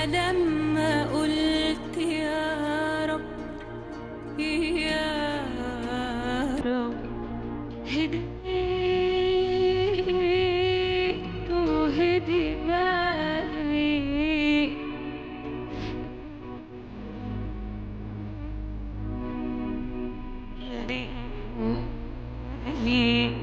لما قلت يا رب يا رب هديت وهدي بالي هديت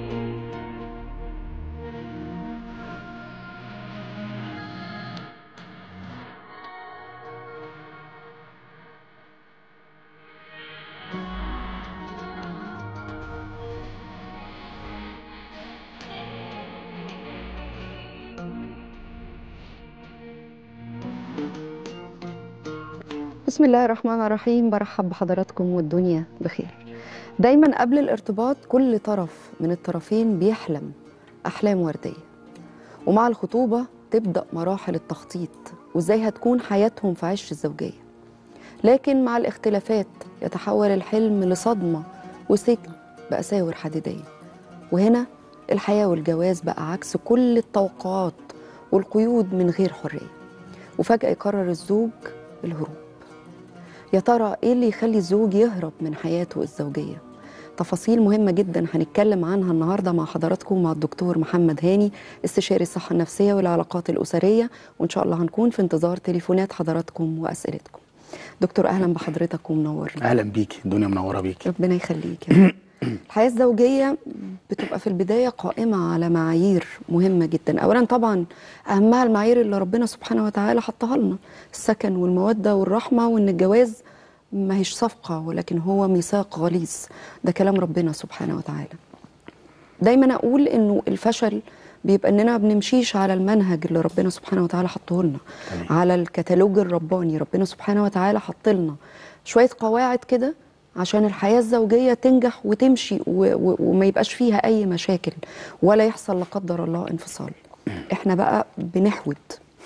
بسم الله الرحمن الرحيم برحب بحضراتكم والدنيا بخير دايما قبل الارتباط كل طرف من الطرفين بيحلم أحلام وردية ومع الخطوبة تبدأ مراحل التخطيط وإزاي هتكون حياتهم في عش الزوجية لكن مع الاختلافات يتحول الحلم لصدمة وسجن بأساور حديدية وهنا الحياة والجواز بقى عكس كل التوقعات والقيود من غير حرية وفجأة يقرر الزوج الهروب يا ترى ايه اللي يخلي الزوج يهرب من حياته الزوجيه تفاصيل مهمه جدا هنتكلم عنها النهارده مع حضراتكم مع الدكتور محمد هاني استشاري الصحه النفسيه والعلاقات الاسريه وان شاء الله هنكون في انتظار تليفونات حضراتكم واسئلتكم دكتور اهلا بحضرتك ومنورنا اهلا بيكي الدنيا منوره بيكي ربنا يخليك يا رب. الحياه الزوجيه بتبقى في البدايه قائمه على معايير مهمه جدا اولا طبعا اهمها المعايير اللي ربنا سبحانه وتعالى حطها لنا السكن والموده والرحمه وان الجواز ما هيش صفقه ولكن هو ميثاق غليظ ده كلام ربنا سبحانه وتعالى دايما اقول انه الفشل بيبقى اننا بنمشيش على المنهج اللي ربنا سبحانه وتعالى حطه لنا تمام. على الكتالوج الرباني ربنا سبحانه وتعالى حط لنا شويه قواعد كده عشان الحياه الزوجيه تنجح وتمشي و و وما يبقاش فيها اي مشاكل ولا يحصل لا قدر الله انفصال احنا بقى بنحود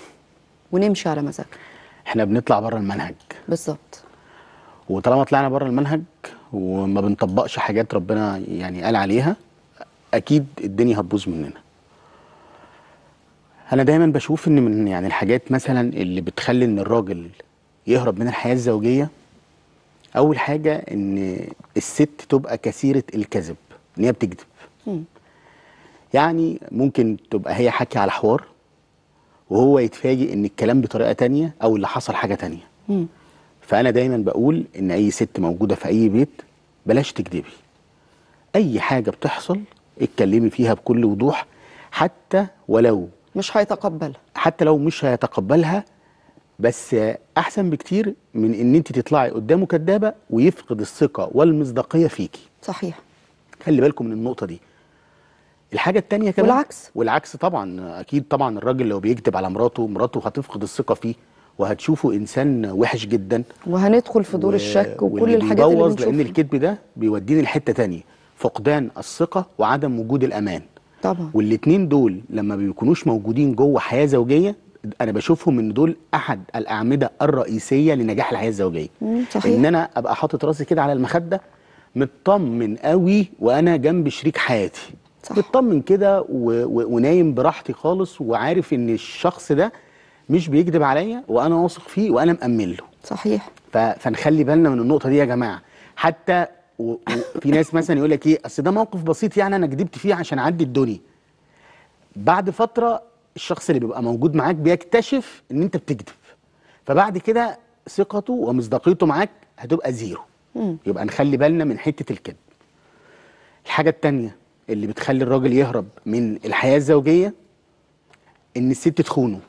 ونمشي على مزاجنا احنا بنطلع بره المنهج بالظبط وطالما طلعنا بره المنهج وما بنطبقش حاجات ربنا يعني قال عليها اكيد الدنيا هتبوظ مننا انا دايما بشوف ان من يعني الحاجات مثلا اللي بتخلي ان الراجل يهرب من الحياه الزوجيه اول حاجه ان الست تبقى كثيره الكذب ان هي بتكذب مم. يعني ممكن تبقى هي حكي على حوار وهو يتفاجئ ان الكلام بطريقه تانية او اللي حصل حاجه تانية مم. فانا دايما بقول ان اي ست موجوده في اي بيت بلاش تكذبي اي حاجه بتحصل اتكلمي فيها بكل وضوح حتى ولو مش هيتقبلها حتى لو مش هيتقبلها بس احسن بكتير من ان انت تطلعي قدامه كدابه ويفقد الثقه والمصداقيه فيكي صحيح خلي بالكم من النقطه دي الحاجه التانية كمان والعكس. والعكس طبعا اكيد طبعا الراجل لو بيكذب على مراته مراته هتفقد الثقه فيه وهتشوفه انسان وحش جدا وهندخل في دور و- الشك وكل واللي الحاجات اللي بيبوظ لان بنشوفها الكذب ده بيوديني لحته تانية فقدان الثقه وعدم وجود الامان طبعا والاتنين دول لما بيكونوش موجودين جوه حياه زوجيه انا بشوفهم ان دول احد الاعمده الرئيسيه لنجاح الحياه الزوجيه مم، صحيح. ان انا ابقى حاطط راسي كده على المخده مطمن قوي وانا جنب شريك حياتي صح. مطمن كده و... و... ونايم براحتي خالص وعارف ان الشخص ده مش بيكذب عليا وانا واثق فيه وانا مأمن له صحيح ف... فنخلي بالنا من النقطه دي يا جماعه حتى و... وفي ناس مثلا يقول لك ايه اصل ده موقف بسيط يعني انا كدبت فيه عشان اعدي الدنيا بعد فتره الشخص اللي بيبقى موجود معاك بيكتشف ان انت بتكذب فبعد كده ثقته ومصداقيته معاك هتبقى زيرو مم. يبقى نخلي بالنا من حته الكذب الحاجه التانية اللي بتخلي الراجل يهرب من الحياه الزوجيه ان الست تخونه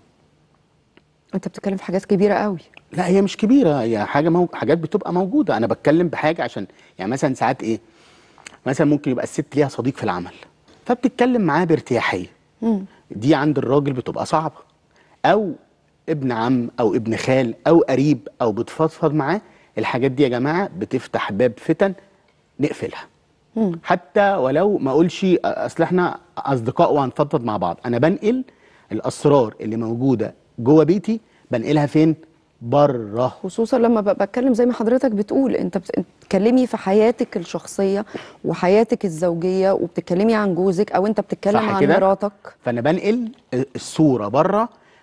انت بتتكلم في حاجات كبيره قوي لا هي مش كبيره هي حاجه مو... حاجات بتبقى موجوده انا بتكلم بحاجه عشان يعني مثلا ساعات ايه مثلا ممكن يبقى الست ليها صديق في العمل فبتتكلم معاه بارتياحيه مم. دي عند الراجل بتبقى صعبه او ابن عم او ابن خال او قريب او بتفضفض معاه الحاجات دي يا جماعه بتفتح باب فتن نقفلها مم. حتى ولو ما اقولش اصل احنا اصدقاء وهنفضفض مع بعض انا بنقل الاسرار اللي موجوده جوه بيتي بنقلها فين بره خصوصا لما ب- بتكلم زي ما حضرتك بتقول انت بت- بتتكلمي في حياتك الشخصيه وحياتك الزوجيه وبتتكلمي عن جوزك او انت بتتكلم صح عن كده؟ مراتك فانا بنقل الصوره بره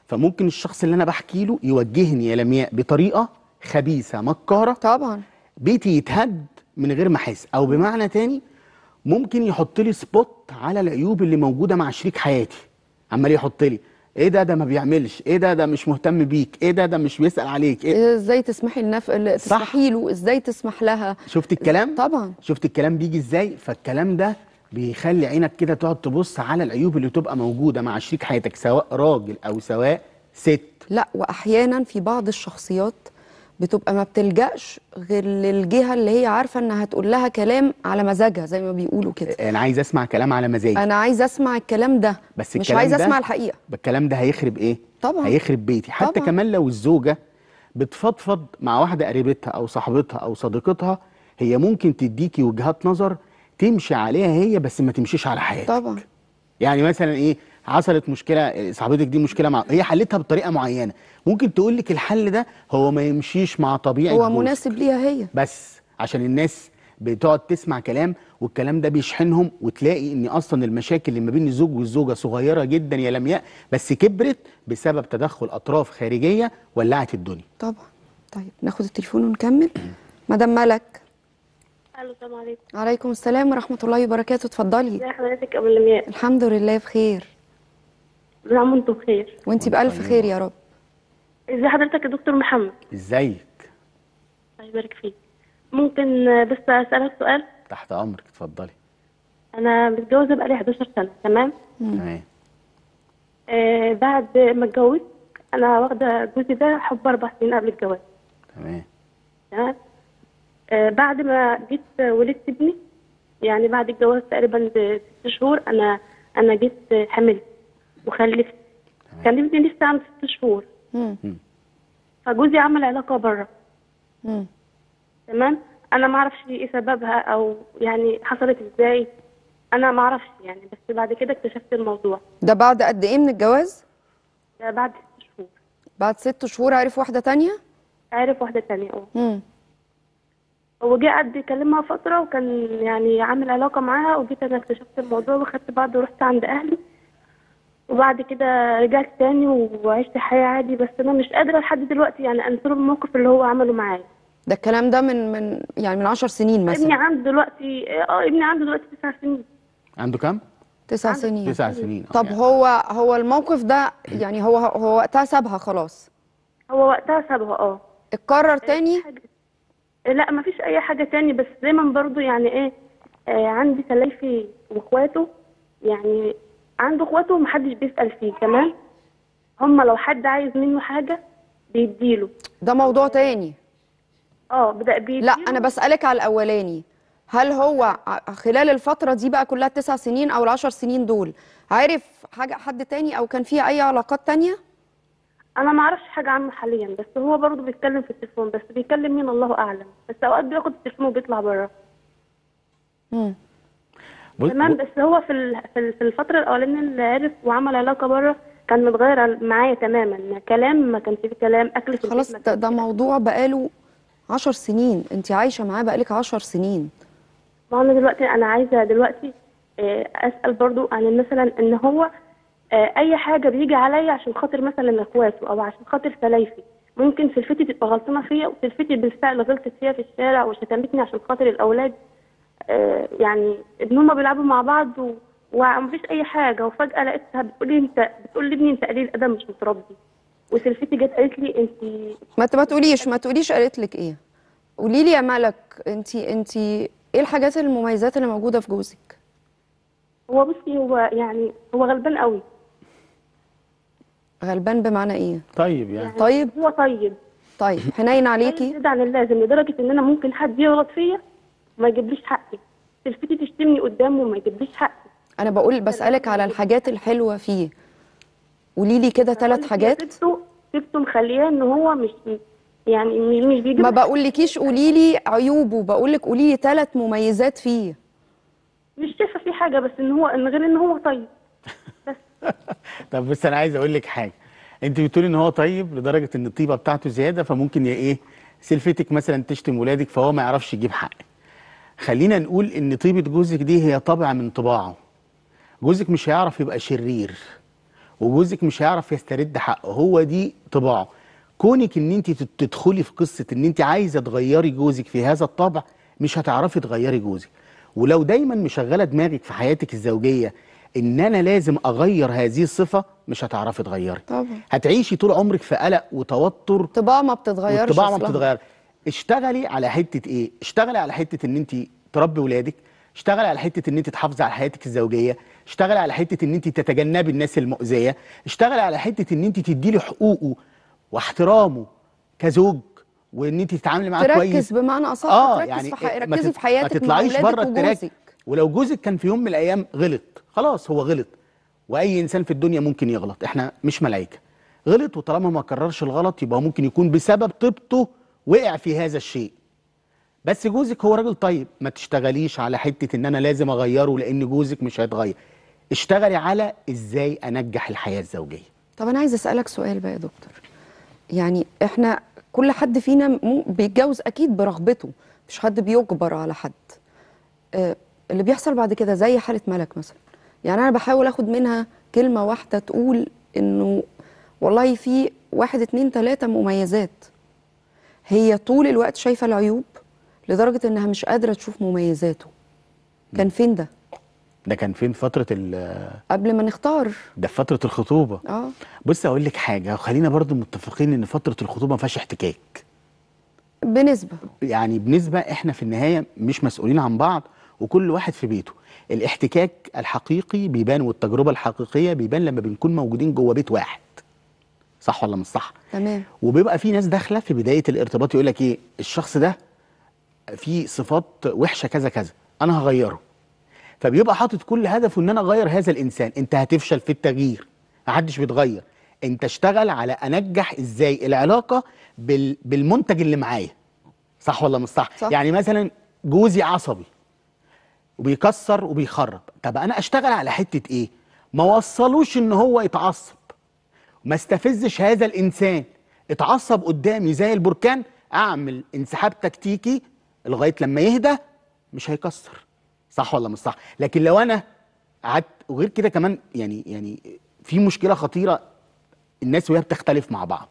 فممكن الشخص اللي انا بحكي له يوجهني يا لمياء بطريقه خبيثه مكاره طبعا بيتي يتهد من غير ما احس او بمعنى تاني ممكن يحط لي سبوت على العيوب اللي موجوده مع شريك حياتي عمال يحط لي ايه ده ده ما بيعملش ايه ده ده مش مهتم بيك ايه ده ده مش بيسأل عليك إيه؟ ازاي تسمحي لنف... ل- صح. تسمحي له ازاي تسمح لها شفت الكلام طبعا شفت الكلام بيجي ازاي فالكلام ده بيخلي عينك كده تقعد تبص على العيوب اللي تبقى موجوده مع شريك حياتك سواء راجل او سواء ست لا واحيانا في بعض الشخصيات بتبقى ما بتلجأش غير للجهه اللي هي عارفه انها هتقول لها كلام على مزاجها زي ما بيقولوا كده انا عايز اسمع كلام على مزاجي انا عايزه اسمع الكلام ده بس مش الكلام عايزه ده- اسمع الحقيقه الكلام ده هيخرب ايه طبعا. هيخرب بيتي حتى طبعا. كمان لو الزوجه بتفضفض مع واحده قريبتها او صاحبتها او صديقتها هي ممكن تديكي وجهات نظر تمشي عليها هي بس ما تمشيش على حياتك طبعا يعني مثلا ايه حصلت مشكله صاحبتك دي مشكله مع هي حلتها بطريقه معينه ممكن تقول لك الحل ده هو ما يمشيش مع طبيعه هو جوزك. مناسب ليها هي بس عشان الناس بتقعد تسمع كلام والكلام ده بيشحنهم وتلاقي ان اصلا المشاكل اللي ما بين الزوج والزوجه صغيره جدا يا لمياء بس كبرت بسبب تدخل اطراف خارجيه ولعت الدنيا طبعا طيب ناخد التليفون ونكمل مدام ملك الو السلام عليكم عليكم السلام ورحمه الله وبركاته اتفضلي ازي حضرتك يا ابو لمياء الحمد لله بخير كل عام وانتم بخير وانتي بألف خير يا رب ازي حضرتك يا دكتور محمد ازيك الله يبارك فيك ممكن آه، بس اسالك سؤال تحت امرك اتفضلي انا متجوزه بقالي 11 سنه تمام تمام آه بعد ما اتجوزت انا واخده جوزي ده حب اربع سنين قبل الجواز تمام تمام آه بعد ما جيت آه، ولدت ابني يعني بعد الجواز تقريبا بست شهور انا انا جيت آه، حملت وخلفت خلفتني لسه عندي ست شهور مم. فجوزي عمل علاقه بره مم. تمام انا ما اعرفش ايه سببها او يعني حصلت ازاي انا ما اعرفش يعني بس بعد كده اكتشفت الموضوع ده بعد قد ايه من الجواز ده بعد ست شهور بعد ست شهور عرف واحده تانية عارف واحده تانية اه مم. هو جه قعد يكلمها فتره وكان يعني عامل علاقه معاها وجيت انا اكتشفت الموضوع وخدت بعض ورحت عند اهلي وبعد كده رجعت تاني وعشت حياه عادي بس انا مش قادره لحد دلوقتي يعني انسر الموقف اللي هو عمله معايا ده الكلام ده من من يعني من عشر سنين ابني مثلا عنده دلوقتي اه ابني عنده دلوقتي تسع سنين عنده كام تسع عنده سنين تسع سنين آه، طب يعني. هو هو الموقف ده يعني هو هو وقتها سابها خلاص هو وقتها سابها اه اتكرر تاني حاجة. لا ما فيش اي حاجه تاني بس دايما برضو يعني ايه آه عندي سلايفي واخواته يعني عنده اخواته ومحدش بيسال فيه تمام هما لو حد عايز منه حاجه بيديله ده موضوع تاني اه بدا بيديله لا انا بسألك على الاولاني هل هو ع- خلال الفترة دي بقى كلها التسع سنين او العشر سنين دول عارف حاجة حد تاني او كان فيها اي علاقات تانية انا ما اعرفش حاجه عنه حاليا بس هو برضو بيتكلم في التليفون بس بيكلم مين الله اعلم بس اوقات بياخد التليفون وبيطلع بره مم. بص- تمام بص- بس هو في ال- في ال- في الفتره الاولانيه اللي عرف وعمل علاقه بره كان متغير معايا تماما كلام ما كانش فيه كلام اكل في خلاص البيت ما ده, كانش ده موضوع بقاله عشر سنين انت عايشة معاه بقالك عشر سنين ما انا دلوقتي انا عايزه دلوقتي آه، اسال برضو عن مثلا ان هو آه، اي حاجه بيجي عليا عشان خاطر مثلا اخواته او عشان خاطر سلايفي ممكن سلفتي تبقى غلطانه فيا وسلفتي بالفعل غلطت فيا في الشارع وشتمتني عشان خاطر الاولاد آه، يعني ان هما بيلعبوا مع بعض و... ومفيش اي حاجه وفجاه لقيتها بتقول لي انت بتقول لي ابني انت قليل ادب مش متربي وسلفتي جت قالت لي انت ما ت- ما تقوليش ما تقوليش قالت لك ايه قولي لي يا ملك انت انت ايه الحاجات المميزات اللي موجودة في جوزك هو بصي هو يعني هو غلبان قوي غلبان بمعنى ايه طيب يعني طيب هو طيب طيب حنين عليكي زيادة عن اللازم لدرجة إن أنا ممكن حد يغلط فيا وما يجيبليش حقي تلفتي تشتمني قدامه وما يجيبليش حقي انا بقول بسألك على الحاجات الحلوة فيه قولي لي كده ثلاث حاجات سبته سبته مخلياه إن هو مش يعني م- مش بيجيب ما بقولكيش قولي لي عيوبه بقولك قولي لي ثلاث مميزات فيه مش شايفة فيه حاجة بس إن هو إن غير إن هو طيب بس طب بس انا عايز اقول لك حاجه انت بتقولي ان هو طيب لدرجه ان الطيبه بتاعته زياده فممكن يا ايه سلفتك مثلا تشتم ولادك فهو ما يعرفش يجيب حقك خلينا نقول ان طيبه جوزك دي هي طبع من طباعه جوزك مش هيعرف يبقى شرير وجوزك مش هيعرف يسترد حقه هو دي طباعه كونك ان انت تت- تدخلي في قصه ان انت عايزه تغيري جوزك في هذا الطبع مش هتعرفي تغيري جوزك ولو دايما مشغله دماغك في حياتك الزوجيه ان انا لازم اغير هذه الصفه مش هتعرفي تغيري طبعا هتعيشي طول عمرك في قلق وتوتر طباع ما بتتغيرش والطباع ما أصلاً. بتتغير اشتغلي على حته ايه اشتغلي على حته ان انت تربي ولادك اشتغلي على حته ان انت تحافظي على حياتك الزوجيه اشتغلي على حته ان انت تتجنبي الناس المؤذيه اشتغلي على حته ان انت تدي له حقوقه واحترامه كزوج وان انت تتعاملي معاه كويس تركز بمعنى اصح اه تركز يعني في حي... ما ركزي تت- في حياتك ما تطلعيش مع بره اولادك التراك وجوزك ولو جوزك كان في يوم من الايام غلط خلاص هو غلط واي انسان في الدنيا ممكن يغلط احنا مش ملائكه غلط وطالما ما كررش الغلط يبقى ممكن يكون بسبب طيبته وقع في هذا الشيء بس جوزك هو راجل طيب ما تشتغليش على حته ان انا لازم اغيره لان جوزك مش هيتغير اشتغلي على ازاي انجح الحياه الزوجيه طب انا عايزه اسالك سؤال بقى يا دكتور يعني احنا كل حد فينا مو- بيتجوز اكيد برغبته مش حد بيجبر على حد آه اللي بيحصل بعد كده زي حاله ملك مثلا يعني انا بحاول اخد منها كلمه واحده تقول انه والله في واحد اتنين تلاته مميزات هي طول الوقت شايفه العيوب لدرجه انها مش قادره تشوف مميزاته كان فين ده ده كان فين فتره ال- قبل ما نختار ده في فتره الخطوبه اه بص اقول لك حاجه خلينا برضو متفقين ان فتره الخطوبه ما فيهاش احتكاك بنسبه يعني بنسبة احنا في النهاية مش مسؤولين عن بعض وكل واحد في بيته الاحتكاك الحقيقي بيبان والتجربة الحقيقية بيبان لما بنكون موجودين جوه بيت واحد صح ولا مش صح تمام وبيبقى في ناس داخلة في بداية الارتباط يقول لك ايه الشخص ده فيه صفات وحشة كذا كذا انا هغيره فبيبقى حاطط كل هدفه ان انا اغير هذا الانسان انت هتفشل في التغيير محدش بيتغير انت اشتغل على انجح ازاي العلاقه بال... بالمنتج اللي معايا صح ولا مش صح؟ صح. يعني مثلا جوزي عصبي وبيكسر وبيخرب طب انا اشتغل على حته ايه ما وصلوش ان هو يتعصب ما استفزش هذا الانسان اتعصب قدامي زي البركان اعمل انسحاب تكتيكي لغايه لما يهدى مش هيكسر صح ولا مش صح لكن لو انا قعدت وغير كده كمان يعني يعني في مشكله خطيره الناس وهي بتختلف مع بعض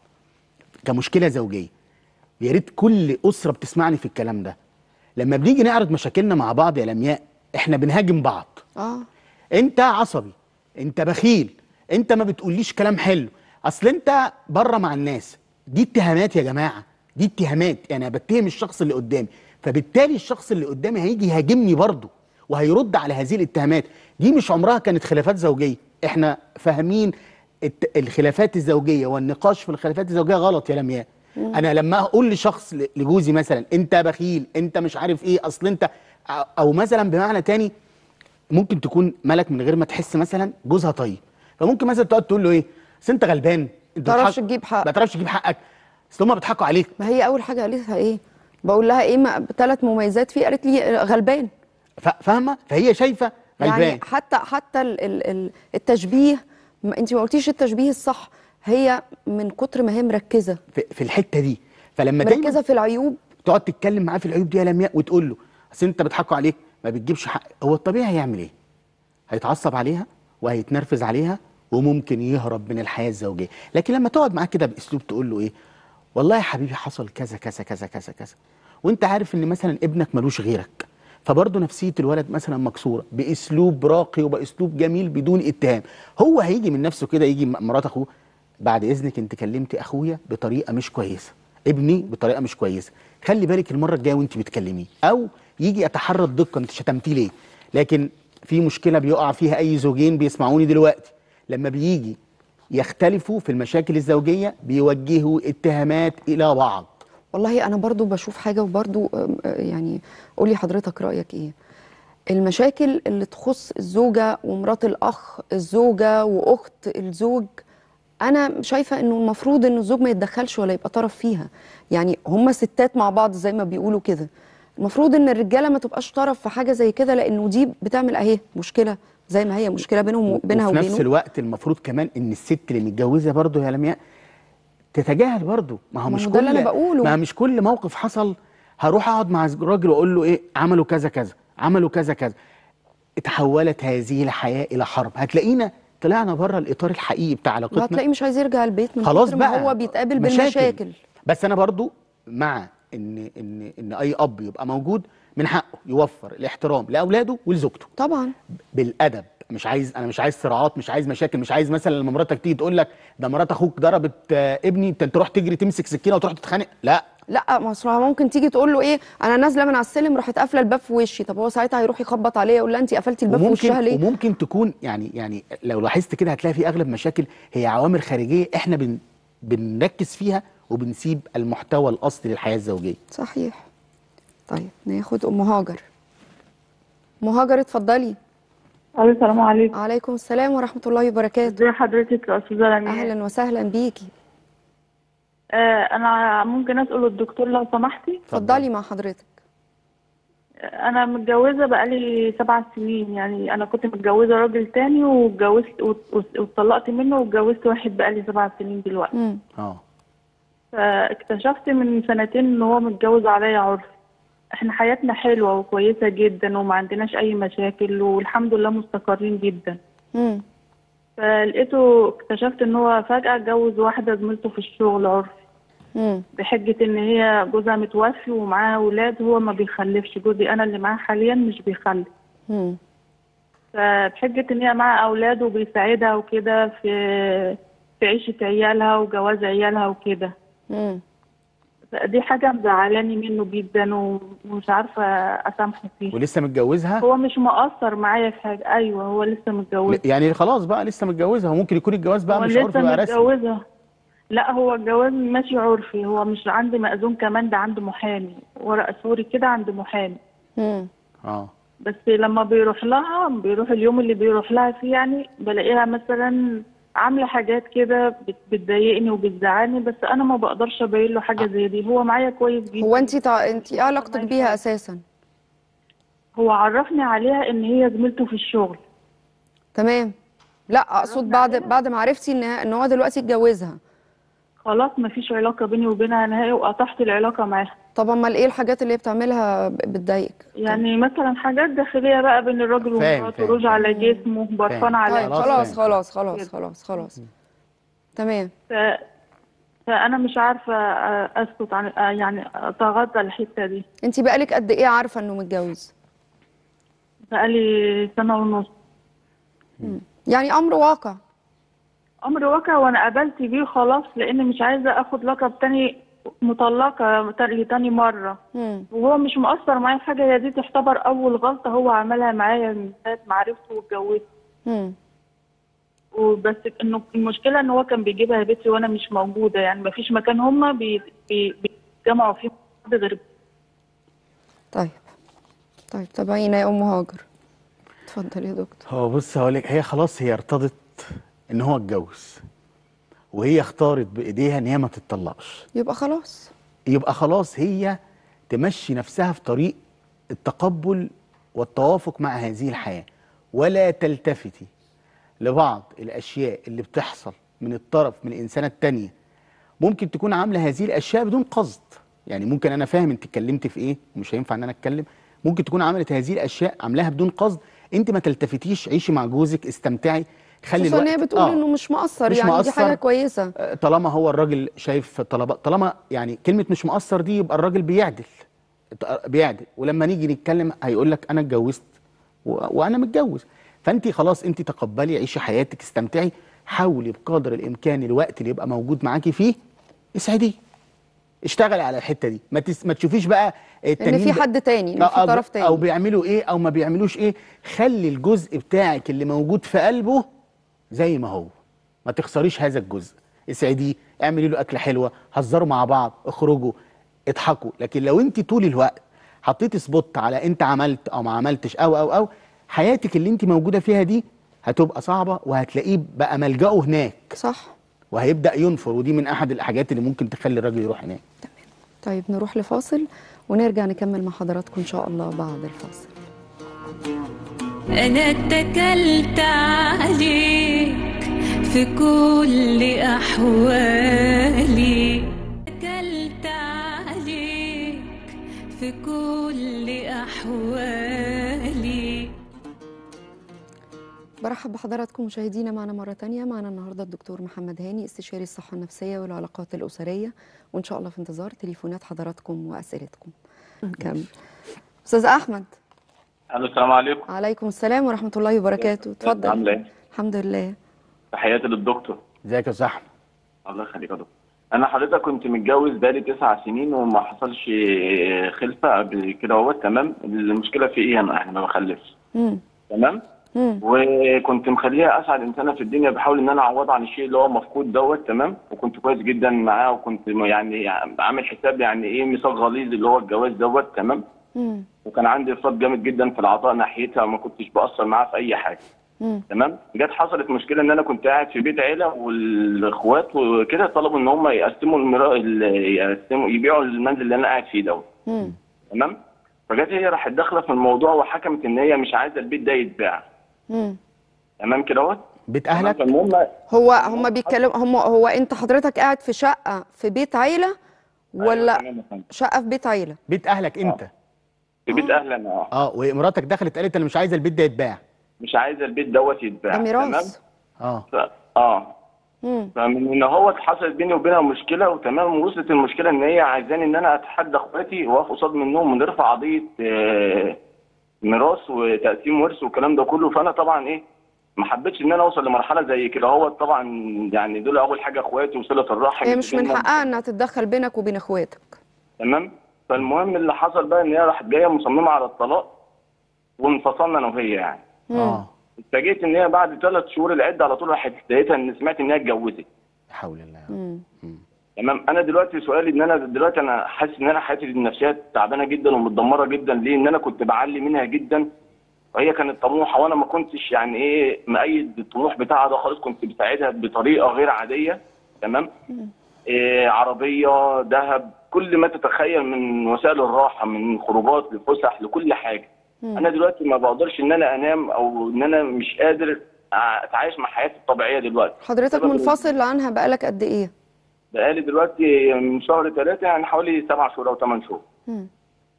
كمشكله زوجيه يا ريت كل اسره بتسمعني في الكلام ده لما بنيجي نعرض مشاكلنا مع بعض يا لمياء احنا بنهاجم بعض اه انت عصبي انت بخيل انت ما بتقوليش كلام حلو اصل انت بره مع الناس دي اتهامات يا جماعه دي اتهامات يعني انا بتهم الشخص اللي قدامي فبالتالي الشخص اللي قدامي هيجي يهاجمني برضه وهيرد على هذه الاتهامات دي مش عمرها كانت خلافات زوجيه احنا فاهمين الت- الخلافات الزوجيه والنقاش في الخلافات الزوجيه غلط يا لمياء انا لما اقول لشخص ل- لجوزي مثلا انت بخيل انت مش عارف ايه اصل انت او مثلا بمعنى تاني ممكن تكون ملك من غير ما تحس مثلا جوزها طيب فممكن مثلا تقعد تقول له ايه اصل انت غلبان انت تعرفش بتضحك- تجيب حق. ما تعرفش تجيب حقك اصل هم بيضحكوا عليك ما هي اول حاجه قالتها ايه بقول لها ايه ما ثلاث مميزات فيه قالت لي غلبان ف- فاهمه فهي شايفه غلبان يعني حتى حتى ال- ال- ال- التشبيه ما انت ما قلتيش التشبيه الصح هي من كتر ما هي مركزه في, في الحته دي فلما دايما مركزه في العيوب تقعد تتكلم معاه في العيوب دي يا لمياء وتقول له اصل انت بيضحكوا عليك ما بتجيبش حق هو الطبيعي هيعمل ايه هيتعصب عليها وهيتنرفز عليها وممكن يهرب من الحياه الزوجيه لكن لما تقعد معاه كده باسلوب تقول له ايه والله يا حبيبي حصل كذا كذا كذا كذا كذا وانت عارف ان مثلا ابنك ملوش غيرك فبرضه نفسيه الولد مثلا مكسوره باسلوب راقي وباسلوب جميل بدون اتهام هو هيجي من نفسه كده يجي م- مرات اخوه بعد اذنك انت كلمتي اخويا بطريقه مش كويسه ابني بطريقه مش كويسه خلي بالك المره الجايه وانت بتكلميه او يجي يتحرى الدقه انت شتمتيه ليه لكن في مشكله بيقع فيها اي زوجين بيسمعوني دلوقتي لما بيجي يختلفوا في المشاكل الزوجيه بيوجهوا اتهامات الى بعض والله انا برضو بشوف حاجه وبرضو أم، آه، يعني قولي حضرتك رايك ايه المشاكل اللي تخص الزوجه ومرات الاخ الزوجه واخت الزوج انا شايفه انه المفروض انه الزوج ما يتدخلش ولا يبقى طرف فيها يعني هما ستات مع بعض زي ما بيقولوا كده المفروض ان الرجاله ما تبقاش طرف في حاجه زي كده لانه دي بتعمل اهي مشكله زي ما هي مشكله بينهم وبينها وفي نفس وبينه الوقت المفروض كمان ان الست اللي متجوزه برضه يا لمياء تتجاهل برضه ما هو ما مش هو كل ده اللي أنا بقوله. ما مش كل موقف حصل هروح اقعد مع الراجل واقول له ايه عملوا كذا كذا عملوا كذا كذا اتحولت هذه الحياه الى حرب هتلاقينا طلعنا بره الاطار الحقيقي بتاع علاقتنا وهتلاقيه مش عايز يرجع البيت من خلاص كتر ما بقى هو بيتقابل مشاكل. بالمشاكل بس انا برضو مع ان ان ان اي اب يبقى موجود من حقه يوفر الاحترام لاولاده ولزوجته طبعا بالادب مش عايز انا مش عايز صراعات مش عايز مشاكل مش عايز مثلا لما مراتك تيجي تقول لك ده مرات اخوك ضربت آه، ابني انت تروح تجري تمسك سكينه وتروح تتخانق لا لا ما أصل ممكن تيجي تقول له ايه انا نازله من على السلم راحت قافله الباب في وشي طب هو ساعتها هيروح يخبط عليا يقول لها انت قفلتي الباب في وشها وممكن ليه وممكن تكون يعني يعني لو لاحظت كده هتلاقي في اغلب مشاكل هي عوامل خارجيه احنا بن بنركز فيها وبنسيب المحتوى الاصلي للحياه الزوجيه صحيح طيب ناخد ام هاجر ام هاجر اتفضلي الو السلام عليكم عليكم السلام ورحمه الله وبركاته ازي حضرتك يا استاذه لمياء اهلا وسهلا بيكي آه انا ممكن اسال الدكتور لو سمحتي اتفضلي مع حضرتك آه، انا متجوزه بقالي سبع سنين يعني انا كنت متجوزه راجل تاني واتجوزت وات- وات- واتطلقت منه واتجوزت واحد بقالي سبع سنين دلوقتي امم اه فاكتشفت من سنتين ان هو متجوز عليا عرفي احنا حياتنا حلوه وكويسه جدا وما عندناش اي مشاكل والحمد لله مستقرين جدا امم فلقيته اكتشفت ان هو فجاه اتجوز واحده زميلته في الشغل عرفي امم بحجة إن هي جوزها متوفي ومعاها أولاد هو ما بيخلفش جوزي أنا اللي معاه حاليا مش بيخلف امم فبحجة إن هي معاها أولاد وبيساعدها وكده في في عيشة عيالها وجواز عيالها وكده امم دي حاجة مزعلاني منه جدا ومش عارفة أسامحه فيها ولسه متجوزها هو مش مقصر معايا في حاجة أيوه هو لسه متجوز يعني خلاص بقى لسه متجوزها وممكن يكون الجواز بقى هو مش لسه عرفي بقى رسمي متجوزها لا هو الجواز ماشي عرفي هو مش عندي مأذون كمان ده عنده محامي ورق سوري كده عند محامي امم اه بس لما بيروح لها بيروح اليوم اللي بيروح لها فيه يعني بلاقيها مثلا عامله حاجات كده بت- بتضايقني وبتزعلني بس انا ما بقدرش ابين له حاجه زي دي هو معايا كويس جدا هو انت تع... انت ايه علاقتك بيها اساسا هو عرفني عليها ان هي زميلته في الشغل تمام لا اقصد بعد بعد ما عرفتي ان ان هو دلوقتي اتجوزها خلاص ما فيش علاقه بيني وبينها نهائي وقطعت العلاقه معاها طب امال ايه الحاجات اللي هي بتعملها ب- بتضايقك يعني مثلا حاجات داخليه بقى بين الراجل فاهم، ومراته فاهم، روج فاهم. على جسمه برفان فاهم. على طيب خلاص خلاص فاهم. خلاص خلاص كده. خلاص خلاص تمام ف... فانا مش عارفه اسكت عن يعني اتغاضى الحته دي انت بقالك قد ايه عارفه انه متجوز بقالي سنه ونص يعني امر واقع امر واقع وانا قبلت بيه خلاص لان مش عايزه اخد لقب تاني مطلقه تا- لتاني مره امم وهو مش مقصر معايا في حاجه هي دي تعتبر اول غلطه هو عملها معايا من ساعه ما عرفته واتجوزت امم وبس انه المشكله ان هو كان بيجيبها بيتي وانا مش موجوده يعني ما فيش مكان هما بي بي بيتجمعوا فيه مع بعض غير طيب طيب تابعينا يا ام هاجر اتفضل يا دكتور هو بص هقول لك هي خلاص هي ارتضت ان هو اتجوز وهي اختارت بايديها ان هي ما تتطلقش يبقى خلاص يبقى خلاص هي تمشي نفسها في طريق التقبل والتوافق مع هذه الحياة ولا تلتفتي لبعض الأشياء اللي بتحصل من الطرف من الإنسانة التانية ممكن تكون عاملة هذه الأشياء بدون قصد يعني ممكن أنا فاهم أنت اتكلمت في إيه ومش هينفع إن أنا أتكلم ممكن تكون عملت هذه الأشياء عاملاها بدون قصد أنت ما تلتفتيش عيشي مع جوزك استمتعي خلي خصوصا ان هي الوقت- بتقول آه. انه مش مقصر مش يعني دي مقصر. حاجه كويسه طالما هو الراجل شايف طلبات طالما يعني كلمه مش مقصر دي يبقى الراجل بيعدل بيعدل ولما نيجي نتكلم هيقول لك انا اتجوزت و- وانا متجوز فانت خلاص انت تقبلي عيشي حياتك استمتعي حاولي بقدر الامكان الوقت اللي يبقى موجود معاكي فيه اسعديه اشتغلي على الحته دي ما, تس... ما تشوفيش بقى ان التانيين في ب- حد تاني ان أو- في أو- طرف تاني او بيعملوا ايه او ما بيعملوش ايه خلي الجزء بتاعك اللي موجود في قلبه زي ما هو ما تخسريش هذا الجزء اسعديه اعملي له اكله حلوه هزروا مع بعض اخرجوا اضحكوا لكن لو انت طول الوقت حطيتي سبوت على انت عملت او ما عملتش او او او حياتك اللي انت موجوده فيها دي هتبقى صعبه وهتلاقيه بقى ملجأه هناك صح وهيبدأ ينفر ودي من احد الحاجات اللي ممكن تخلي الراجل يروح هناك طيب نروح لفاصل ونرجع نكمل مع حضراتكم ان شاء الله بعد الفاصل أنا اتكلت عليك في كل أحوالي اتكلت عليك في كل أحوالي برحب بحضراتكم مشاهدينا معنا مرة تانية معنا النهاردة الدكتور محمد هاني استشاري الصحة النفسية والعلاقات الأسرية وإن شاء الله في انتظار تليفونات حضراتكم وأسئلتكم كم أستاذ أحمد الو السلام عليكم عليكم السلام ورحمة الله وبركاته اتفضل عامله ايه؟ الحمد لله تحياتي للدكتور ازيك يا استاذ احمد الله يخليك يا دكتور انا حضرتك كنت متجوز بقالي تسع سنين وما حصلش خلفه قبل كده اهوت تمام المشكله في ايه انا احنا ما بخلفش مم. تمام مم. وكنت مخليها اسعد انسانه في الدنيا بحاول ان انا اعوضها عن الشيء اللي هو مفقود دوت تمام وكنت كويس جدا معاه وكنت يعني عامل حساب يعني ايه ميثاق غليظ اللي هو الجواز دوت تمام مم. وكان عندي افراط جامد جدا في العطاء ناحيتها وما كنتش بأثر معاها في اي حاجه مم. تمام جت حصلت مشكله ان انا كنت قاعد في بيت عيله والاخوات وكده طلبوا ان هم يقسموا المرا... ال- يقسموا يبيعوا المنزل اللي انا قاعد فيه دوت مم. تمام فجت هي راحت داخله في الموضوع وحكمت ان هي مش عايزه البيت ده يتباع مم. تمام كده اهوت بيت تمام؟ اهلك فالمهم هو هم بيتكلموا هم هو أنت حضرتك قاعد في شقة في بيت عيلة ولا أيوة، تمام يا فندم. شقة في بيت عيلة بيت اهلك انت في بيت اهلنا اه اه ومراتك دخلت قالت انا مش عايزه البيت ده يتباع مش عايزه البيت دوت يتباع ده تمام ميراث اه ف... اه مم. فمن ان هو حصلت بيني وبينها مشكله وتمام وصلت المشكله ان هي عايزاني ان انا اتحدى اخواتي واقف قصاد منهم ونرفع قضيه آه، ميراث وتقسيم ورث والكلام ده كله فانا طبعا ايه ما حبيتش ان انا اوصل لمرحله زي كده هو طبعا يعني دول اول حاجه اخواتي وصله الرحم هي مش من بيننا. حقها انها تتدخل بينك وبين اخواتك تمام فالمهم اللي حصل بقى ان هي راحت جايه مصممه على الطلاق وانفصلنا انا وهي يعني اه اتفاجئت ان هي بعد ثلاث شهور العده على طول راحت لقيتها ان سمعت ان هي اتجوزت لا حول الله مم. تمام انا دلوقتي سؤالي ان انا دلوقتي انا حاسس ان انا حياتي النفسيه تعبانه جدا ومتدمره جدا ليه ان انا كنت بعلي منها جدا وهي كانت طموحه وانا ما كنتش يعني ايه مأيد الطموح بتاعها ده خالص كنت بساعدها بطريقه غير عاديه تمام إيه عربيه ذهب كل ما تتخيل من وسائل الراحه من خروجات لفسح لكل حاجه انا دلوقتي ما بقدرش ان انا انام او ان انا مش قادر اتعايش مع حياتي الطبيعيه دلوقتي حضرتك بسبب منفصل عنها بقالك قد ايه بقالي دلوقتي من شهر ثلاثة يعني حوالي سبع شهور أو ثمان شهور. مم.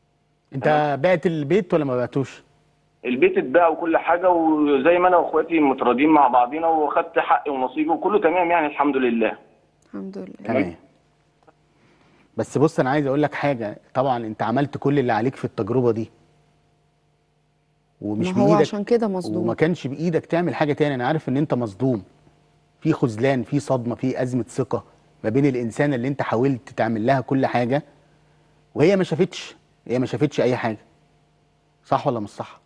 انت بعت البيت ولا ما بعتوش البيت اتباع وكل حاجة وزي ما أنا وإخواتي متراضين مع بعضينا وخدت حقي ونصيبي وكله تمام يعني الحمد لله. الحمد لله تمام بس بص انا عايز اقول لك حاجه طبعا انت عملت كل اللي عليك في التجربه دي ومش ما هو بايدك عشان كده وما مصدوم كانش بايدك تعمل حاجه تاني انا عارف ان انت مصدوم في خذلان في صدمه في ازمه ثقه ما بين الانسانه اللي انت حاولت تعمل لها كل حاجه وهي ما شافتش هي ما شافتش اي حاجه صح ولا مش صح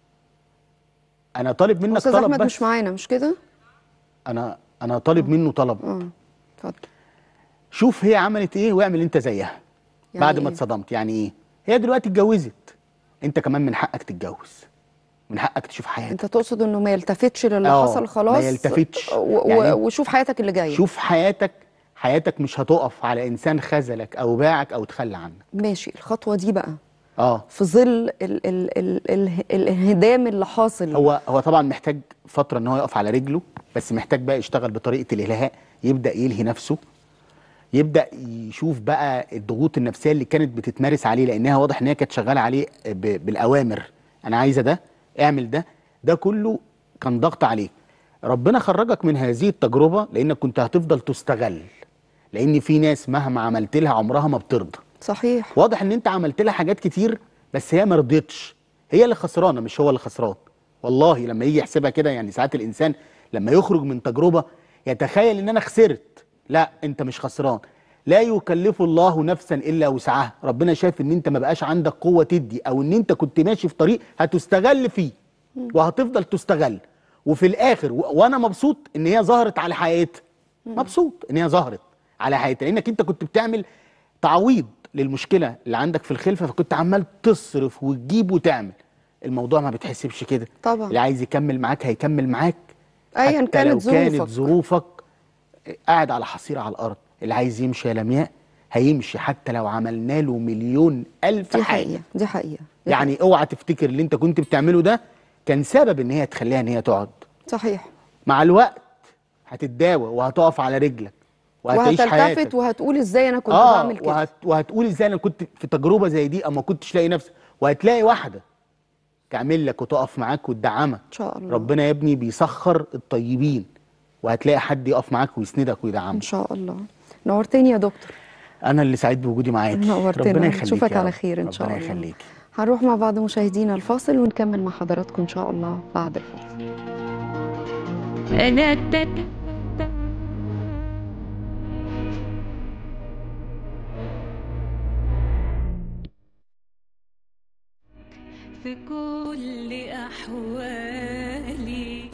انا طالب منك استاذ طلب احمد بس مش معانا مش كده انا انا طالب منه طلب اه اتفضل شوف هي عملت ايه واعمل انت زيها يعني بعد ما إيه؟ اتصدمت يعني ايه هي دلوقتي اتجوزت انت كمان من حقك تتجوز من حقك تشوف حياتك انت تقصد انه ما يلتفتش للي آه، حصل ما خلاص يلتفتش. و... و... يعني وشوف حياتك اللي جايه شوف حياتك حياتك مش هتقف على انسان خذلك او باعك او تخلى عنك ماشي الخطوه دي بقى اه في ظل ال... ال... ال... ال... الانهدام اللي حاصل هو هو طبعا محتاج فتره ان هو يقف على رجله بس محتاج بقى يشتغل بطريقه الالهاء يبدا يلهي نفسه يبدا يشوف بقى الضغوط النفسيه اللي كانت بتتمارس عليه لانها واضح ان هي كانت شغاله عليه ب- بالاوامر انا عايزه ده اعمل ده ده كله كان ضغط عليك ربنا خرجك من هذه التجربه لانك كنت هتفضل تستغل لان في ناس مهما عملت لها عمرها ما بترضى صحيح واضح ان انت عملت لها حاجات كتير بس هي ما رضيتش هي اللي خسرانه مش هو اللي خسران والله لما يجي يحسبها كده يعني ساعات الانسان لما يخرج من تجربه يتخيل ان انا خسرت لا انت مش خسران لا يكلف الله نفسا الا وسعها ربنا شايف ان انت ما بقاش عندك قوه تدي او ان انت كنت ماشي في طريق هتستغل فيه وهتفضل تستغل وفي الاخر و... وانا مبسوط ان هي ظهرت على حقيقتها مبسوط ان هي ظهرت على حقيقتها لانك انت كنت بتعمل تعويض للمشكله اللي عندك في الخلفه فكنت عمال تصرف وتجيب وتعمل الموضوع ما بتحسبش كده طبعا. اللي عايز يكمل معاك هيكمل معاك أياً حتى كانت لو كانت ظروفك. ظروفك قاعد على حصيره على الارض اللي عايز يمشي يا لمياء هيمشي حتى لو عملنا له مليون الف دي حاجه حقيقه دي حقيقه دي يعني اوعى تفتكر اللي انت كنت بتعمله ده كان سبب ان هي تخليها ان هي تقعد صحيح مع الوقت هتتداوى وهتقف على رجلك وهتعيش وهتلتفت حياتك وهتقول ازاي انا كنت اه بعمل كده وهت... وهتقول ازاي انا كنت في تجربه زي دي اما كنتش لاقي نفسي وهتلاقي واحده تعمل لك وتقف معاك وتدعمك ان شاء الله ربنا يا ابني بيسخر الطيبين وهتلاقي حد يقف معاك ويسندك ان ويدعمك شاء الله نورتني يا دكتور انا اللي سعيد بوجودي معاكي نورتنا. ربنا يخليك نشوفك يا على رب. خير إن شاء ربنا الله. يخليكي هنروح مع بعض مشاهدينا الفاصل ونكمل مع حضراتكم ان شاء الله بعد الفاصل أنا التاني في كل أحوالي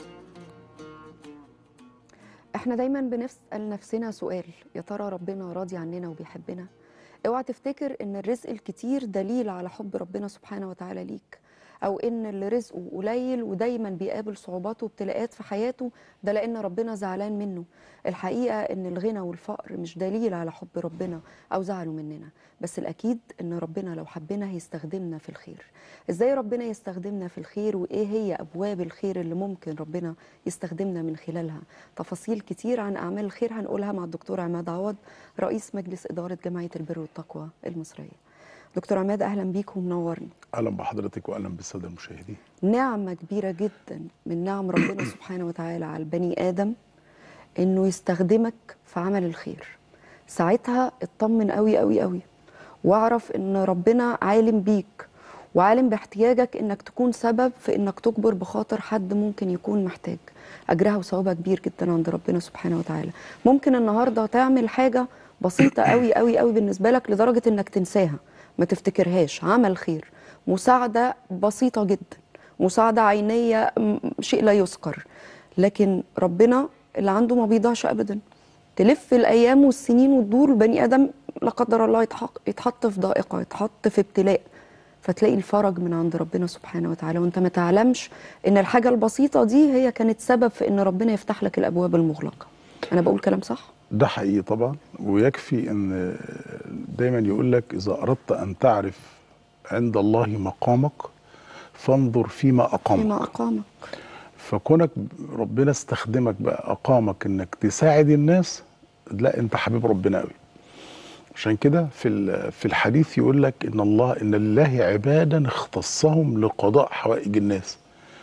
احنا دايما بنسأل نفسنا سؤال يا ترى ربنا راضي عننا وبيحبنا اوعى تفتكر ان الرزق الكتير دليل على حب ربنا سبحانه وتعالى ليك او ان اللي رزقه قليل ودايما بيقابل صعوبات وابتلاءات في حياته ده لان ربنا زعلان منه الحقيقه ان الغنى والفقر مش دليل على حب ربنا او زعله مننا بس الاكيد ان ربنا لو حبنا هيستخدمنا في الخير ازاي ربنا يستخدمنا في الخير وايه هي ابواب الخير اللي ممكن ربنا يستخدمنا من خلالها تفاصيل كتير عن اعمال الخير هنقولها مع الدكتور عماد عوض رئيس مجلس اداره جمعيه البر والتقوى المصريه دكتور عماد اهلا بيك ومنورني اهلا بحضرتك واهلا بالساده المشاهدين نعمه كبيره جدا من نعم ربنا سبحانه وتعالى على البني ادم انه يستخدمك في عمل الخير ساعتها اطمن قوي قوي قوي واعرف ان ربنا عالم بيك وعالم باحتياجك انك تكون سبب في انك تجبر بخاطر حد ممكن يكون محتاج اجرها وثوابها كبير جدا عند ربنا سبحانه وتعالى ممكن النهارده تعمل حاجه بسيطه قوي قوي قوي بالنسبه لك لدرجه انك تنساها ما تفتكرهاش عمل خير مساعده بسيطه جدا مساعده عينيه م- شيء لا يذكر لكن ربنا اللي عنده ما بيضيعش ابدا تلف الايام والسنين وتدور البني ادم لا قدر الله يتحق يتحط في ضائقه يتحط في ابتلاء فتلاقي الفرج من عند ربنا سبحانه وتعالى وانت ما تعلمش ان الحاجه البسيطه دي هي كانت سبب في ان ربنا يفتح لك الابواب المغلقه انا بقول كلام صح ده حقيقي طبعا ويكفي ان دايما يقول لك اذا اردت ان تعرف عند الله مقامك فانظر فيما اقامك فيما اقامك فكونك ربنا استخدمك بقى اقامك انك تساعد الناس لا انت حبيب ربنا قوي عشان كده في ال- في الحديث يقول لك ان الله ان لله عبادا اختصهم لقضاء حوائج الناس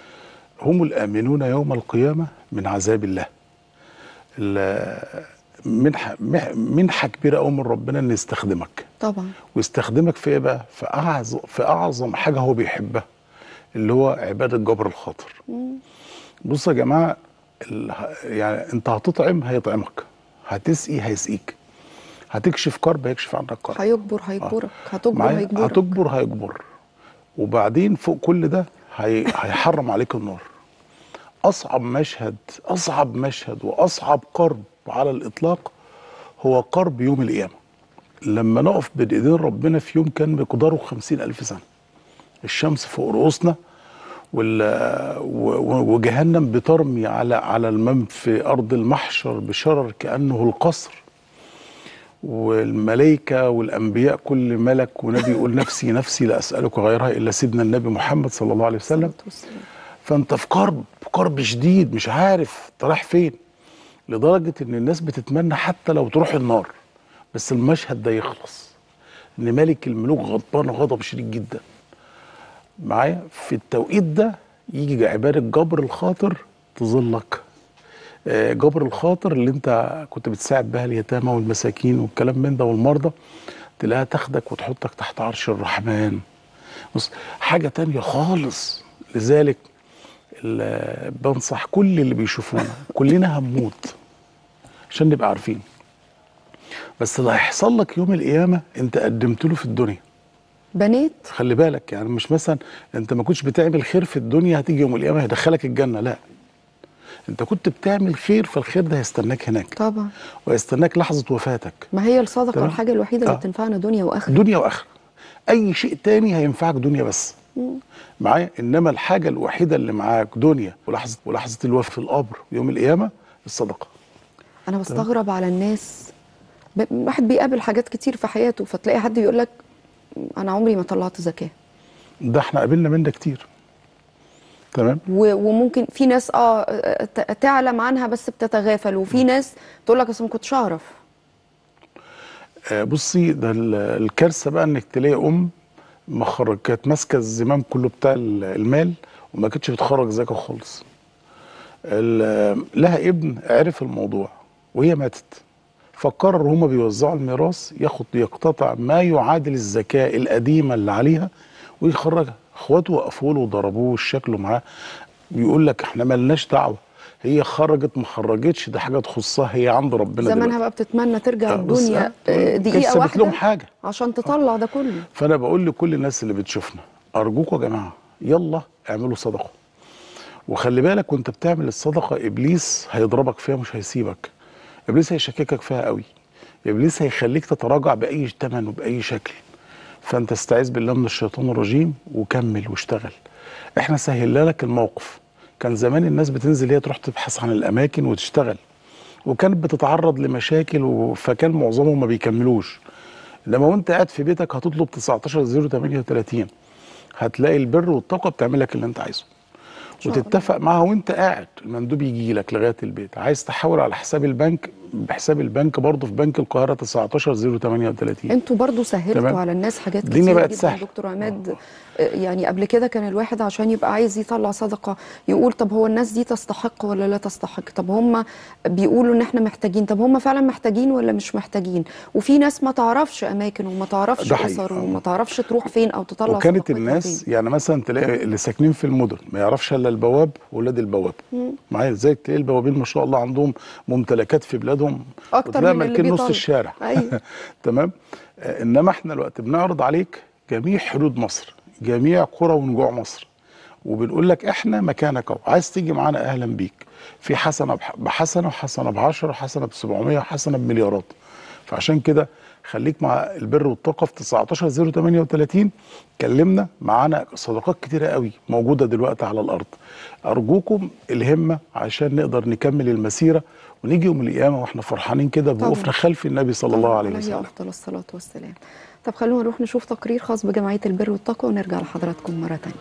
هم الامنون يوم القيامه من عذاب الله ال- منحه مح- منحه كبيره قوي من ربنا ان يستخدمك طبعا ويستخدمك في ايه بقى؟ في اعظم في اعظم حاجه هو بيحبها اللي هو عباده جبر الخاطر. بصوا يا جماعه ال- يعني انت هتطعم هيطعمك هتسقي هيسقيك هتكشف كرب هيكشف عنك كرب هيجبر هيجبرك هتجبر معايا؟ هيجبرك هتجبر هيجبر وبعدين فوق كل ده هي... هيحرم عليك النار اصعب مشهد اصعب مشهد واصعب قرب على الاطلاق هو قرب يوم القيامه لما نقف بين ايدين ربنا في يوم كان مقداره خمسين الف سنه الشمس فوق رؤوسنا وال... و... و- وجهنم بترمي على على المم في ارض المحشر بشرر كانه القصر والملائكة والأنبياء كل ملك ونبي يقول نفسي نفسي لا أسألك غيرها إلا سيدنا النبي محمد صلى الله عليه وسلم الصلاة والسلام. فأنت في كرب كرب شديد مش عارف أنت رايح فين لدرجة إن الناس بتتمنى حتى لو تروح النار بس المشهد ده يخلص إن ملك الملوك غضبان غضب شديد جدا معايا في التوقيت ده يجي عبارة جبر الخاطر تظلك آه، جبر الخاطر اللي انت كنت بتساعد بها اليتامى والمساكين والكلام من ده والمرضى تلاقيها تاخدك وتحطك تحت عرش الرحمن بص حاجة تانية خالص لذلك ال- بنصح كل اللي بيشوفونا كلنا هنموت عشان نبقى عارفين بس اللي هيحصل لك يوم القيامة انت قدمت له في الدنيا بنات خلي بالك يعني مش مثلا انت ما كنتش بتعمل خير في الدنيا هتيجي يوم القيامه هيدخلك الجنه لا انت كنت بتعمل خير فالخير ده هيستناك هناك طبعا ويستناك لحظه وفاتك ما هي الصدقه تمام. الحاجه الوحيده اللي آه. بتنفعنا دنيا واخره دنيا واخره اي شيء تاني هينفعك دنيا بس معايا انما الحاجه الوحيده اللي معاك دنيا ولحظه ولحظه الوفاه في القبر يوم القيامه الصدقه انا بستغرب على الناس ب- واحد بيقابل حاجات كتير في حياته فتلاقي حد يقول لك انا عمري ما طلعت زكاه ده احنا قابلنا من ده كتير تمام و- وممكن في ناس اه ت- تعلم عنها بس بتتغافل وفي ناس تقول لك اصل ما كنتش اعرف آه، بصي ده ال- الكارثه بقى انك تلاقي ام ما خرج كانت ماسكه الزمام كله بتاع ال- المال وما كانتش بتخرج زكاه خالص ال- لها ابن عرف الموضوع وهي ماتت فقرر هما بيوزعوا الميراث ياخد يقتطع ما يعادل الزكاه القديمه اللي عليها ويخرجها اخواته وقفوا له وضربوه وشكلوا معاه بيقول لك احنا ملناش دعوه هي خرجت ما خرجتش ده حاجه تخصها هي عند ربنا زمانها دلوقتي. بقى بتتمنى ترجع آه، بس الدنيا آه، آه، دقيقه كسبت واحده لهم حاجه عشان تطلع ده كله فانا بقول لكل الناس اللي بتشوفنا ارجوكوا يا جماعه يلا اعملوا صدقه وخلي بالك وانت بتعمل الصدقه ابليس هيضربك فيها مش هيسيبك ابليس هيشككك فيها قوي ابليس هيخليك تتراجع باي ثمن وباي شكل فانت استعيذ بالله من الشيطان الرجيم وكمل واشتغل احنا سهلنا لك الموقف كان زمان الناس بتنزل هي تروح تبحث عن الاماكن وتشتغل وكانت بتتعرض لمشاكل و- فكان معظمهم ما بيكملوش انما وانت قاعد في بيتك هتطلب 19 038 هتلاقي البر والطاقه بتعمل لك اللي انت عايزه وتتفق معاها وانت قاعد المندوب يجي لك لغايه البيت عايز تحول على حساب البنك بحساب البنك برضه في بنك القاهره 19 038 انتوا برضو سهلتوا تمام. على الناس حاجات الدنيا كتير بقت جدا سهل. دكتور عماد آه، يعني قبل كده كان الواحد عشان يبقى عايز يطلع صدقه يقول طب هو الناس دي تستحق ولا لا تستحق طب هم بيقولوا ان احنا محتاجين طب هم فعلا محتاجين ولا مش محتاجين وفي ناس ما تعرفش اماكن وما تعرفش ده حقيقي. اسر وما تعرفش تروح فين او تطلع وكانت صدقتها الناس فين. يعني مثلا تلاقي اللي ساكنين في المدن ما يعرفش الا البواب واولاد البواب معايا ازاي تلاقي البوابين ما شاء الله عندهم ممتلكات في بلادهم أكتر وتلاقي من اللي مالكين نص بيطلع. الشارع أيوة. تمام آه، انما احنا الوقت بنعرض عليك جميع حدود مصر جميع قرى ونجوع مصر وبنقول لك احنا مكانك اهو عايز تيجي معانا اهلا بيك في حسنه بح- بحسنه وحسنه ب 10 وحسنه ب 700 وحسنه بمليارات فعشان كده خليك مع البر والطاقه في 19 038 كلمنا معانا صداقات كتيره قوي موجوده دلوقتي على الارض ارجوكم الهمه عشان نقدر نكمل المسيره ونيجي يوم القيامه واحنا فرحانين كده بوقوفنا طبعاً. خلف النبي صلى الله طبعاً عليه عليه وسلم افضل الصلاه والسلام طب خلونا نروح نشوف تقرير خاص بجمعيه البر والتقوى ونرجع لحضراتكم مره تانية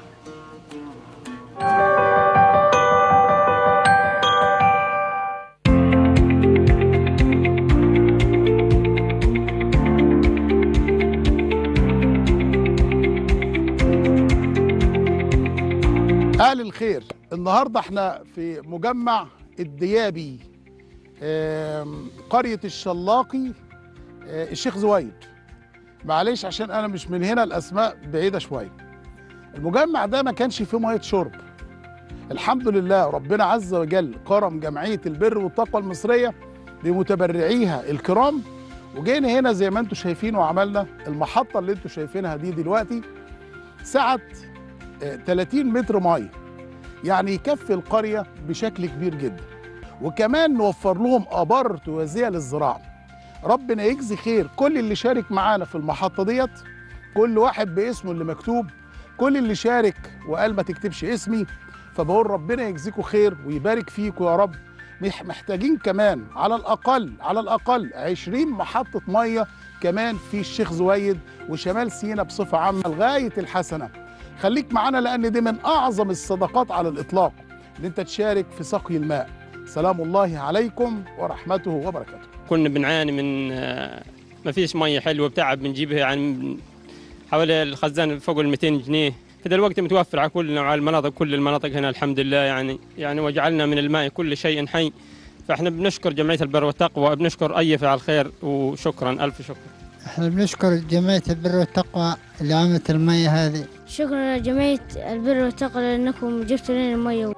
أهل الخير النهاردة احنا في مجمع الديابي آم، قرية الشلاقي آه، الشيخ زويد معلش عشان أنا مش من هنا الأسماء بعيدة شوية المجمع ده ما كانش فيه مية شرب الحمد لله ربنا عز وجل كرم جمعية البر والتقوى المصرية بمتبرعيها الكرام وجينا هنا زي ما انتم شايفين وعملنا المحطة اللي انتم شايفينها دي دلوقتي سعت آه، 30 متر ميه يعني يكفي القريه بشكل كبير جدا وكمان نوفر لهم ابار توازيه للزراعه ربنا يجزي خير كل اللي شارك معانا في المحطه ديت كل واحد باسمه اللي مكتوب كل اللي شارك وقال ما تكتبش اسمي فبقول ربنا يجزيكم خير ويبارك فيكم يا رب مح- محتاجين كمان على الاقل على الاقل 20 محطه ميه كمان في الشيخ زويد وشمال سينا بصفه عامه لغايه الحسنه خليك معانا لان دي من اعظم الصدقات على الاطلاق ان انت تشارك في سقي الماء سلام الله عليكم ورحمته وبركاته كنا بنعاني من آه، ما فيش ميه حلوه بتعب بنجيبها يعني من حوالي الخزان فوق ال 200 جنيه فدلوقتي متوفر على كل على المناطق كل المناطق هنا الحمد لله يعني يعني وجعلنا من الماء كل شيء حي فاحنا بنشكر جمعيه البر والتقوى بنشكر اي فعل خير وشكرا الف شكر احنا بنشكر جمعية البر والتقوى اللي عملت المية هذه شكرا لجمعية البر والتقوى لأنكم جبتوا لنا المية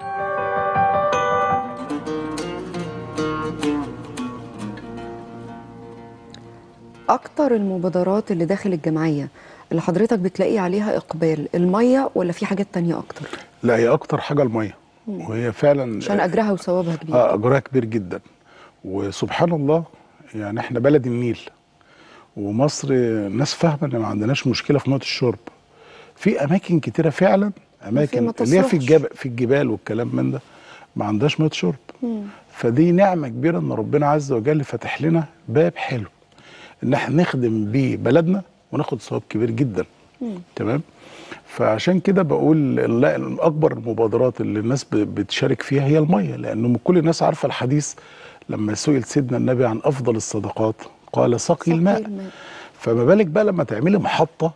اكتر المبادرات اللي داخل الجمعيه اللي حضرتك بتلاقي عليها اقبال الميه ولا في حاجات تانية اكتر لا هي اكتر حاجه الميه مم. وهي فعلا عشان اجرها وثوابها كبير اه اجرها كبير جدا وسبحان الله يعني احنا بلد النيل ومصر ناس فاهمه ان ما عندناش مشكله في ميه الشرب في اماكن كتيره فعلا اماكن ما اللي هي في تصلحش. الجبل في الجبال والكلام من ده ما عندهاش ميه شرب مم. فدي نعمه كبيره ان ربنا عز وجل فتح لنا باب حلو ان احنا نخدم بيه بلدنا وناخد ثواب كبير جدا مم. تمام فعشان كده بقول لا اكبر المبادرات اللي الناس ب- بتشارك فيها هي الميه لان كل الناس عارفه الحديث لما سئل سيدنا النبي عن افضل الصدقات قال سقي الماء الماء. فما بالك بقى لما تعملي محطه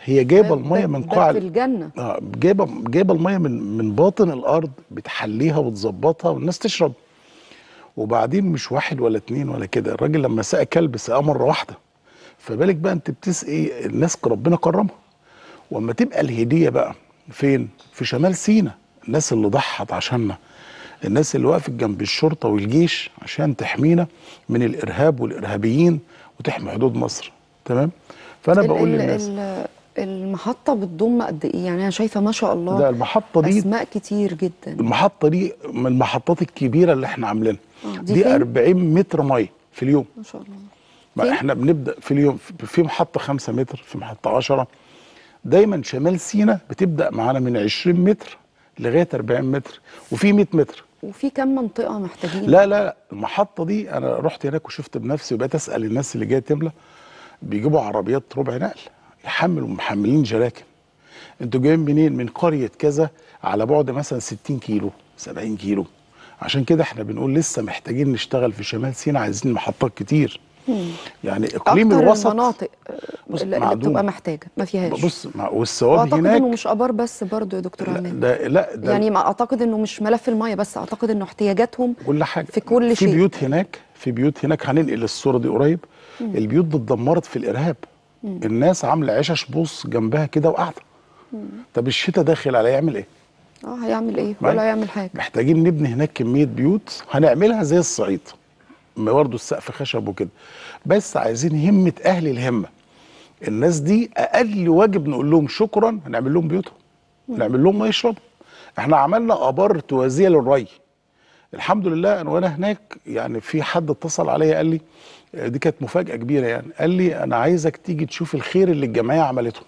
هي جايبه ده- الميه ده- من ده قاع في الجنه اه جايبه جايبه الميه من من باطن الارض بتحليها وتظبطها والناس تشرب وبعدين مش واحد ولا اتنين ولا كده الراجل لما سقى كلب سقاه مره واحده فبالك بقى انت بتسقي الناس ربنا كرمها واما تبقى الهديه بقى فين في شمال سينا الناس اللي ضحت عشاننا الناس اللي وقفت جنب الشرطه والجيش عشان تحمينا من الارهاب والارهابيين وتحمي حدود مصر تمام فانا ال- بقول ال- للناس ال- المحطه بتضم قد ايه يعني انا شايفه ما شاء الله ده المحطه دي اسماء كتير جدا المحطه دي من المحطات الكبيره اللي احنا عاملينها آه، دي دي, فين؟ 40 متر ميه في اليوم ما شاء الله ما فين؟ احنا بنبدا في اليوم في- في محطه 5 متر في محطه 10 دايما شمال سينا بتبدا معانا من 20 متر لغايه 40 متر وفي 100 متر وفي كم منطقه محتاجين لا لا لا المحطه دي انا رحت هناك وشفت بنفسي وبقيت اسال الناس اللي جايه تملى بيجيبوا عربيات ربع نقل يحملوا محملين جراكن انتوا جايين منين من قريه كذا على بعد مثلا 60 كيلو 70 كيلو عشان كده احنا بنقول لسه محتاجين نشتغل في شمال سيناء عايزين محطات كتير مم. يعني اقليم اكتر الوسط المناطق بص، اللي, اللي معدوم. بتبقى محتاجه ما فيهاش بص مع- والثواب واعتقد هناك انه مش ابار بس برضو يا دكتور عماد ده لا ده يعني ما اعتقد انه مش ملف الميه بس اعتقد انه احتياجاتهم كل حاجه في كل في شيء بيوت هناك في بيوت هناك هننقل الصوره دي قريب مم. البيوت دي اتدمرت في الارهاب مم. الناس عامله عشش بوص جنبها كده وقاعده طب الشتاء داخل على يعمل ايه اه هيعمل ايه معايا؟ ولا هيعمل حاجه محتاجين نبني هناك كميه بيوت هنعملها زي الصعيد ما برضه السقف خشب وكده بس عايزين همه اهل الهمه الناس دي اقل واجب نقول لهم شكرا هنعمل لهم بيوتهم نعمل لهم ما يشربوا احنا عملنا ابار توازيه للري الحمد لله انا وانا هناك يعني في حد اتصل عليا قال لي آه، دي كانت مفاجاه كبيره يعني قال لي انا عايزك تيجي تشوف الخير اللي الجمعيه عملته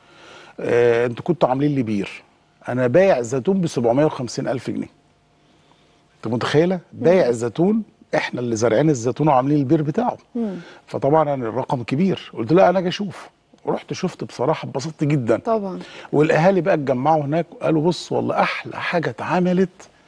آه انتوا كنتوا عاملين لي بير انا بايع زيتون ب 750 الف جنيه انت متخيله بايع زيتون احنا اللي زارعين الزيتون وعاملين البير بتاعه مم. فطبعا انا الرقم كبير قلت لا انا اجي اشوف رحت شفت بصراحه اتبسطت جدا طبعا والاهالي بقى اتجمعوا هناك وقالوا بص والله احلى حاجه اتعملت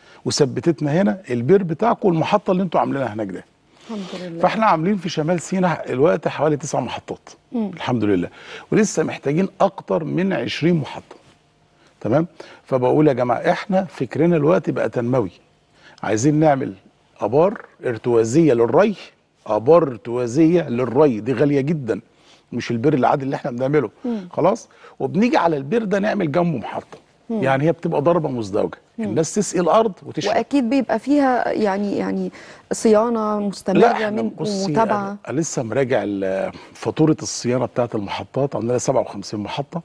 وثبتتنا هنا البير بتاعكم والمحطه اللي انتوا عاملينها هناك ده الحمد لله فاحنا عاملين في شمال سيناء الوقت حوالي تسع محطات مم. الحمد لله ولسه محتاجين اكتر من 20 محطه تمام فبقول يا جماعه احنا فكرنا الوقت بقى تنموي عايزين نعمل ابار ارتوازيه للري ابار ارتوازيه للري دي غاليه جدا مش البير العادي اللي احنا بنعمله مم. خلاص وبنيجي على البير ده نعمل جنبه محطه مم. يعني هي بتبقى ضربه مزدوجه مم. الناس تسقي الارض وتشرب واكيد بيبقى فيها يعني يعني صيانه مستمره احنا منكم بصي ومتابعه أنا لسه مراجع ال- فاتوره الصيانه بتاعت المحطات عندنا 57 محطه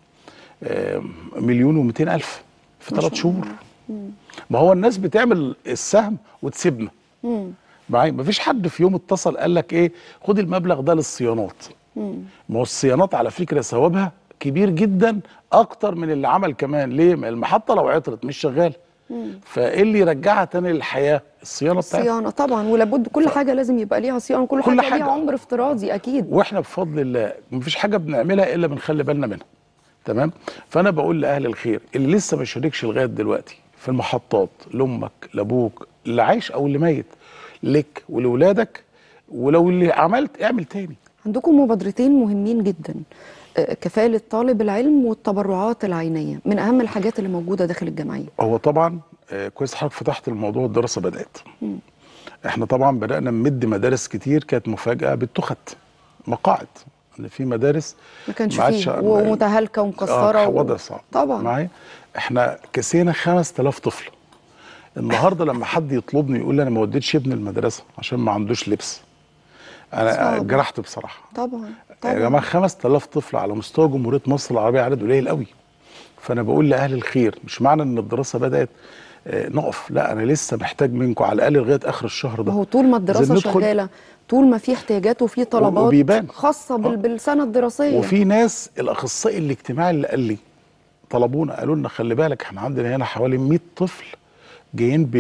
آه، مليون و200 الف في ما ثلاث شاء شهور مم. ما هو الناس بتعمل السهم وتسيبنا مم. معايا مفيش حد في يوم اتصل قال لك ايه خد المبلغ ده للصيانات مم. ما هو الصيانات على فكره ثوابها كبير جدا اكتر من اللي عمل كمان ليه ما المحطه لو عطلت مش شغاله مم. فايه اللي يرجعها تاني للحياه الصيانه بتاعتها صيانه طبعا ولابد كل حاجه لازم يبقى ليها صيانه كل, كل حاجه, حاجة. ليها عمر افتراضي اكيد واحنا بفضل الله مفيش حاجه بنعملها الا بنخلي بالنا منها تمام فانا بقول لاهل الخير اللي لسه ما شاركش لغايه دلوقتي في المحطات لامك لابوك اللي عايش او اللي ميت لك ولولادك ولو اللي عملت اعمل تاني عندكم مبادرتين مهمين جدا آه، كفاله طالب العلم والتبرعات العينيه من اهم الحاجات اللي موجوده داخل الجمعيه هو طبعا آه، كويس حضرتك فتحت الموضوع الدراسه بدات مم. احنا طبعا بدانا نمد مدارس كتير كانت مفاجاه بالتخت مقاعد ان في مدارس ما كانش ما عادش- فيه ومتهالكه ومكسره آه و... وضع صعب طبعا معايا احنا كسينا 5000 طفل النهارده لما حد يطلبني يقول لي انا ما وديتش ابني المدرسه عشان ما عندوش لبس انا صعب. جرحت بصراحه طبعا يا طبعا جماعه 5000 طفل على مستوى جمهوريه مصر العربيه عدد قليل قوي فانا بقول لاهل الخير مش معنى ان الدراسه بدات آه، نقف لا انا لسه محتاج منكم على الاقل لغايه اخر الشهر ده ما هو طول ما الدراسه عايزين ندخل- شغاله طول ما في احتياجات وفي طلبات وبيبان. خاصه بال... بالسنه الدراسيه وفي ناس الاخصائي الاجتماعي اللي قال لي طلبونا قالوا لنا خلي بالك احنا عندنا هنا حوالي 100 طفل جايين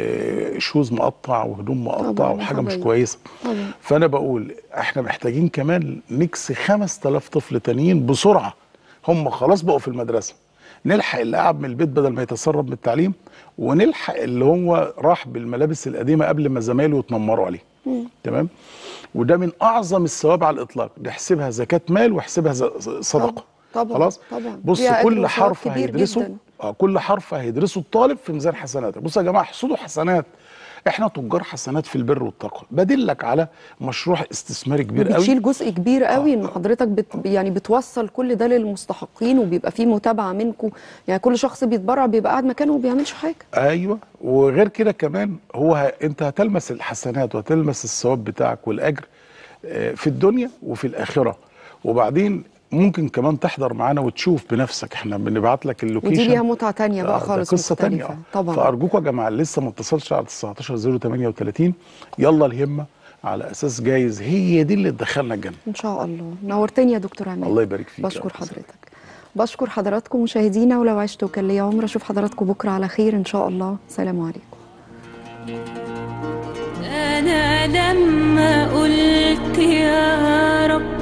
بشوز مقطع وهدوم مقطع طبعاً، وحاجه مش طبيعي. كويسه طبعا فانا بقول احنا محتاجين كمان نكسي 5000 طفل تانيين بسرعه هم خلاص بقوا في المدرسه نلحق اللي قاعد من البيت بدل ما يتسرب من التعليم ونلحق اللي هو راح بالملابس القديمه قبل ما زمايله يتنمروا عليه مم. تمام وده من اعظم الثواب على الاطلاق نحسبها زكاه مال واحسبها ز- صدقه طبعا خلاص طبعا بص فيها أجر كل وثواب حرف كبير هيدرسه جداً. اه كل حرف هيدرسه الطالب في ميزان حسناته بص يا جماعه احصدوا حسنات احنا تجار حسنات في البر والتقوى بدلك على مشروع استثماري كبير قوي بتشيل جزء كبير قوي ان حضرتك بت يعني بتوصل كل ده للمستحقين وبيبقى فيه متابعه منكم يعني كل شخص بيتبرع بيبقى قاعد مكانه وما بيعملش حاجه ايوه وغير كده كمان هو ه... انت هتلمس الحسنات وهتلمس الثواب بتاعك والاجر آه، في الدنيا وفي الاخره وبعدين ممكن كمان تحضر معانا وتشوف بنفسك احنا بنبعت لك اللوكيشن ودي ليها متعه تانية آه، بقى ده خالص قصه تانية مختلفه آه. طبعا فارجوكم يا جماعه اللي لسه ما اتصلش على 19 038 يلا الهمه على اساس جايز هي دي اللي تدخلنا الجنه ان شاء الله نورتني يا دكتور عماد الله يبارك فيك يا بشكر رب. حضرتك بشكر حضراتكم مشاهدينا ولو عشت وكان لي عمر اشوف حضراتكم بكره على خير ان شاء الله سلام عليكم أنا لما قلت يا رب